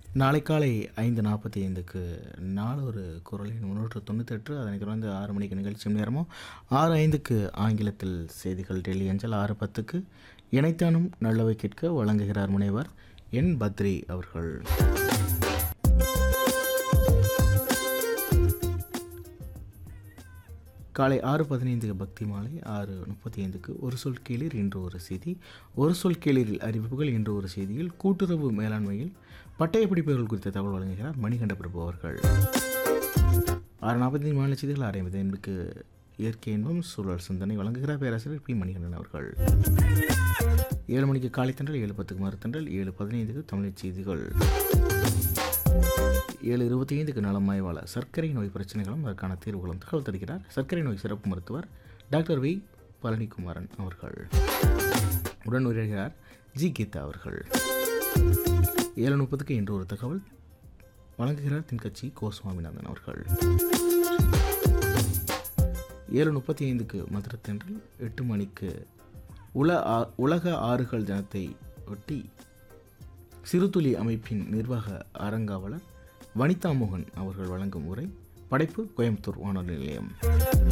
நாளை காலை ஐந்து நாற்பத்தி ஐந்துக்கு நாளொரு குரலின் முன்னூற்று தொண்ணூத்தெட்டு அதனைத் தொடர்ந்து ஆறு மணிக்கு நிகழ்ச்சி நேரமும் ஆறு ஐந்துக்கு ஆங்கிலத்தில் செய்திகள் டெல்லி அஞ்சல் ஆறு பத்துக்கு இணைத்தானும் நல்லவை கேட்க வழங்குகிறார் முனைவர் என் பத்ரி அவர்கள் காலை ஆறு பதினைந்துக்கு பக்தி மாலை ஆறு முப்பத்தி ஐந்துக்கு ஒரு சொல் கேளிர் இன்று ஒரு செய்தி ஒரு சொல் கேளிரில் அறிவிப்புகள் இன்று ஒரு செய்தியில் கூட்டுறவு மேலாண்மையில் பட்டய படிப்புகள் குறித்த தகவல் வழங்குகிறார் மணிகண்ட பிரபு அவர்கள் ஆறு நாற்பத்தி மாநில செய்திகள் ஆறு ஐம்பது ஐந்துக்கு இயற்கை இன்பம் சூழல் சிந்தனை வழங்குகிறார் பேராசிரியர் பி மணிகண்டன் அவர்கள் ஏழு மணிக்கு காலை தண்டல் ஏழு பத்துக்கு மறுத்தண்டல் ஏழு பதினைந்துக்கு தமிழ் செய்திகள் ஏழு இருபத்தி ஐந்துக்கு நலமாய் வாழ சர்க்கரை நோய் பிரச்சனைகளும் அதற்கான தீர்வுகளும் தகவல் தருகிறார் சர்க்கரை நோய் சிறப்பு மருத்துவர் டாக்டர் வி பழனிக்குமாரன் அவர்கள் உடன் உரையாடுகிறார் ஜி கீதா அவர்கள் ஏழு முப்பதுக்கு இன்று ஒரு தகவல் வழங்குகிறார் தென்கட்சி கோ சுவாமிநாதன் அவர்கள் ஏழு முப்பத்தி ஐந்துக்கு மதுரத்தென்றல் எட்டு மணிக்கு உல ஆ- உலக ஆறுகள் தினத்தை ஒட்டி சிறுதுளி அமைப்பின் நிர்வாக அரங்காவலர் வனிதா மோகன் அவர்கள் வழங்கும் உரை படைப்பு கோயம்புத்தூர் வானொலி நிலையம்